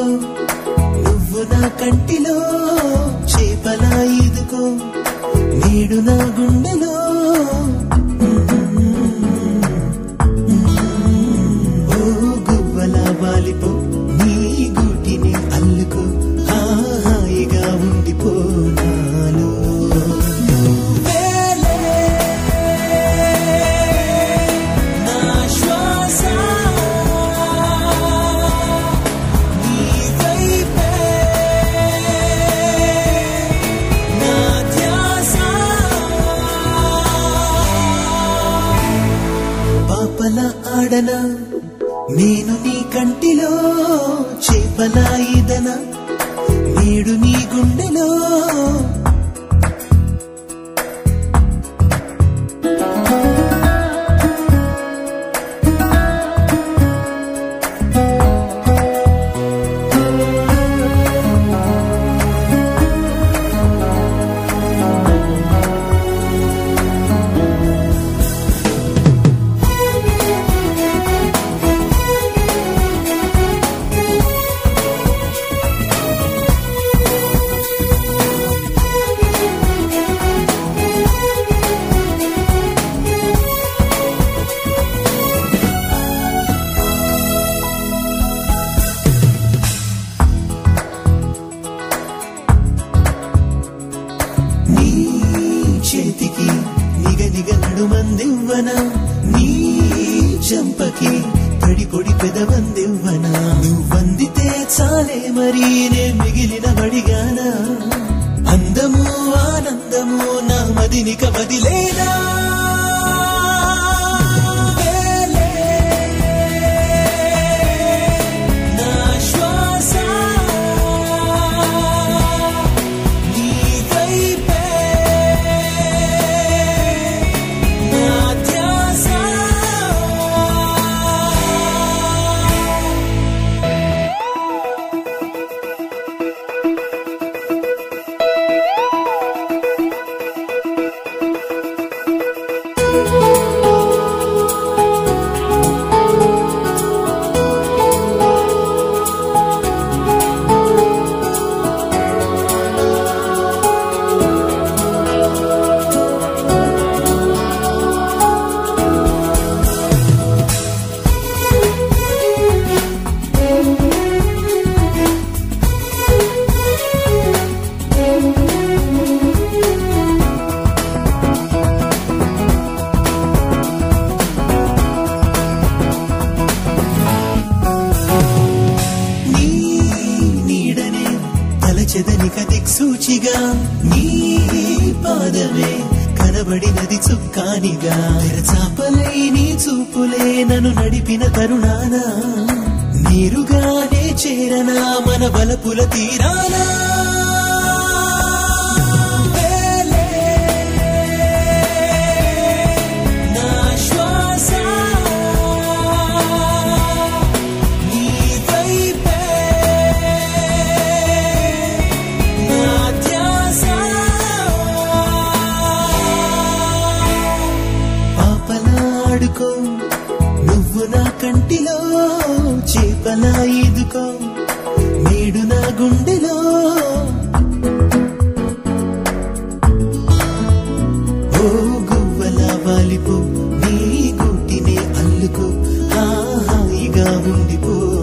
ఇదుకో నువ్వు నా కంటిలో చేపలా ఇదుకో నేడు నా గుండెలో ఓ గువ్వల వాలిపో నీ గూటిని అల్లుకో హాయిగా ఉండిపో నాలో నువ్వేలే నా శ్వాస నీ వైపే నా ధ్యాస పాపల ఆడనా నేను నీ కంటిలో చేపల ఈదన నేడు నీ గుండెలో నీ చేతికి నిగ నిగ నడుమందివ్వన నీ చంపకి తడి పొడి పెదవందివ్వన నువ్వందితే చాలే మరి నే మిగిలిన వడిగానా అందము ఆనందము నా మదినిక వదిలేనా వేలే నా శ్వాస నీ వైపే నా ధ్యాస నీ నీడనే తలచెదనిక దిక్సూచిగా నీ పాదమే కనబడినది చుక్కానిగా తెరచాపలై నీ చూపులే నన్ను నడిపిన తరుణాన నీరుగానే చేరనా మన బలపుల తీరానా వేలే నా శ్వాస నీ వైపే నా ధ్యాస పాపలాడుకో నువ్వు నా కంటిలో చేపలా ఈదుకో నేడు నా గుండెలో ఓ గువ్వల వాలిపో నీ గుట్టినే అల్లుకో హాయిగా ఉండిపో